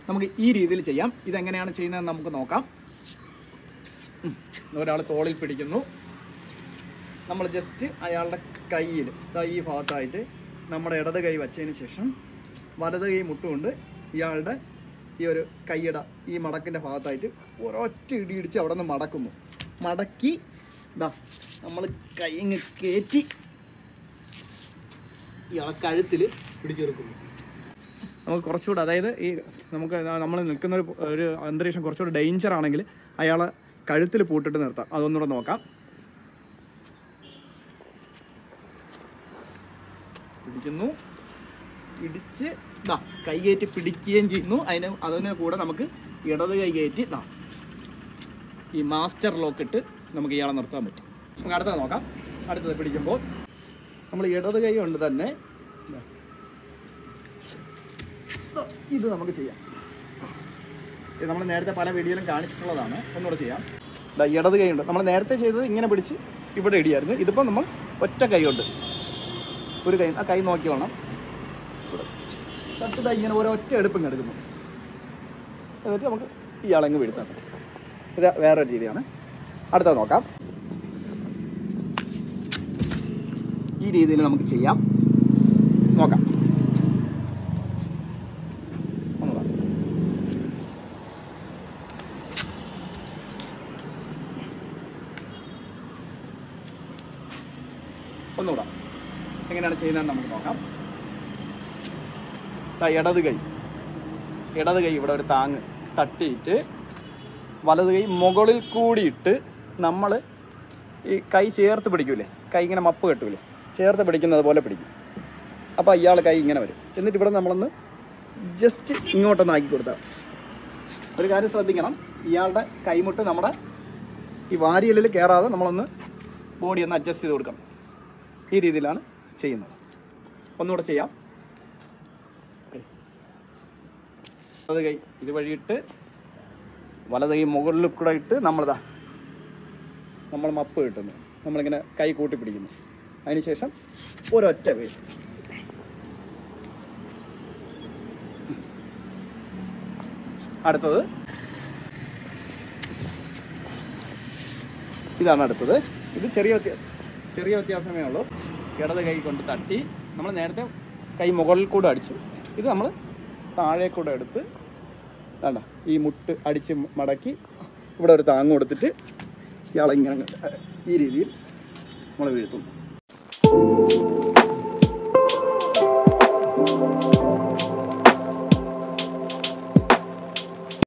നമുക്ക് ഈ രീതിയിൽ ചെയ്യാം ഇതെങ്ങനെയാണ് ചെയ്യുന്നതെന്ന് നമുക്ക് നോക്കാം ഒരാൾ തോളിൽ പിടിക്കുന്നു നമ്മൾ ജസ്റ്റ് അയാളുടെ കയ്യിൽ ഈ ഭാഗത്തായിട്ട് നമ്മുടെ ഇടത് കൈ വച്ചതിന് ശേഷം വലത് കൈ മുട്ടുകൊണ്ട് ഇയാളുടെ ഈ ഒരു കൈയുടെ ഈ മടക്കിൻ്റെ ഭാഗത്തായിട്ട് ഒരൊറ്റ ഇടി ഇടിച്ച് അവിടെ നിന്ന് മടക്കുന്നു മടക്കി ഇതാ നമ്മൾ കൈ ഇങ്ങ് കയറ്റി ഇയാളെ കഴുത്തിൽ പിടിച്ചെടുക്കുന്നു നമുക്ക് കുറച്ചുകൂടെ അതായത് ഈ നമുക്ക് നമ്മൾ നിൽക്കുന്ന ഒരു ഒരു അന്തരീക്ഷം കുറച്ചുകൂടെ ഡേഞ്ചർ ആണെങ്കിൽ അയാളെ കഴുത്തിൽ പൂട്ടിട്ട് നിർത്താം അതൊന്നുകൂടെ നോക്കാം പിടിക്കുന്നു പിടിച്ച് ഇതാ കൈ കയറ്റി പിടിക്കുകയും ചെയ്യുന്നു അതിന് അതിന് കൂടെ നമുക്ക് ഇടത് കൈ കയറ്റി ഇതാ ഈ മാസ്റ്റർ ലോക്ക് ഇട്ട് നമുക്ക് ഇയാളെ നിർത്താൻ പറ്റും നമുക്ക് അടുത്തത് നോക്കാം അടുത്തത് പിടിക്കുമ്പോൾ നമ്മൾ ഇടത് കൈ കൊണ്ട് തന്നെ ഇതാ. ദാ, ഇത് നമുക്ക് ചെയ്യാം ഇത് നമ്മൾ നേരത്തെ പല വീഡിയോയിലും കാണിച്ചിട്ടുള്ളതാണ് ഒന്നുകൂടെ ചെയ്യാം ഇതാ ഇടത് കൈ ഉണ്ട് നമ്മൾ നേരത്തെ ചെയ്തത് ഇങ്ങനെ പിടിച്ച് ഇവിടെ ഇടിയായിരുന്നു ഇതിപ്പോൾ നമ്മൾ ഒറ്റ കൈ കൊണ്ട് ഒരു കൈ ആ കൈ നോക്കി വേണം ഇവിടെ തട്ടിതാ ഇങ്ങനെ ഓരോ ഒറ്റ എടുപ്പം എടുക്കുന്നു എന്നിട്ട് നമുക്ക് ഇയാളെങ്ങ് വീഴ്ത്താൻ പറ്റും ഇത് വേറൊരു രീതിയാണ് അടുത്തത് നോക്കാം ഈ രീതിയിൽ നമുക്ക് ചെയ്യാം നോക്കാം ഒന്ന് വാ. ഒന്നുകൂടാ എങ്ങനെയാണ് ചെയ്യുന്നതെന്ന് നമുക്ക് നോക്കാം ദാ ഇടത് കൈ ഇടത് കൈ ഇവിടെ ഒരു താങ്ങ് തട്ടിയിട്ട് വലത് കൈ മുകളിൽ കൂടിയിട്ട് നമ്മൾ ഈ കൈ ചേർത്ത് പിടിക്കൂലേ കൈ ഇങ്ങനെ മപ്പ് കെട്ടൂലേ ചേർത്ത് പിടിക്കുന്നത് പോലെ പിടിക്കും അപ്പോൾ അയാൾ കൈ ഇങ്ങനെ വരും എന്നിട്ട് ഇവിടെ നമ്മളൊന്ന് ജസ്റ്റ് ഇങ്ങോട്ടൊന്ന് ആക്കി കൊടുത്താൽ ഒരു കാര്യം ശ്രദ്ധിക്കണം ഇയാളുടെ കൈമുട്ട് നമ്മുടെ ഈ വാരിയലിൽ കയറാതെ നമ്മളൊന്ന് ബോഡി ഒന്ന് അഡ്ജസ്റ്റ് ചെയ്ത് കൊടുക്കണം ഈ രീതിയിലാണ് ചെയ്യുന്നത് ഒന്നുകൂടെ ചെയ്യാം വലത് കൈ ഇത് വഴിയിട്ട് വലത് കൈ മുകളിൽ കൂടെ ഇട്ട് നമ്മളിതാ നമ്മൾ മപ്പ് കിട്ടുന്നു നമ്മളിങ്ങനെ കൈ കൂട്ടി പിടിക്കുന്നു അതിനുശേഷം ഒരൊറ്റ വീഴ് അടുത്തത് ഇതാണ് അടുത്തത് ഇത് ചെറിയ വ്യത്യാസം ചെറിയ വ്യത്യാസമേ ഉള്ളൂ ഇടത് കൈ കൊണ്ട് തട്ടി നമ്മൾ നേരത്തെ കൈ മുകളിൽ കൂടെ അടിച്ചു ഇത് നമ്മൾ താഴെ കൂടെ എടുത്ത് വേണ്ട ഈ മുട്ട് അടിച്ച് മടക്കി ഇവിടെ ഒരു താങ്ങ് കൊടുത്തിട്ട് ഇയാളെ ഇങ്ങനെ അങ്ങ് ഈ രീതിയിൽ നമ്മൾ വീഴ്ത്തും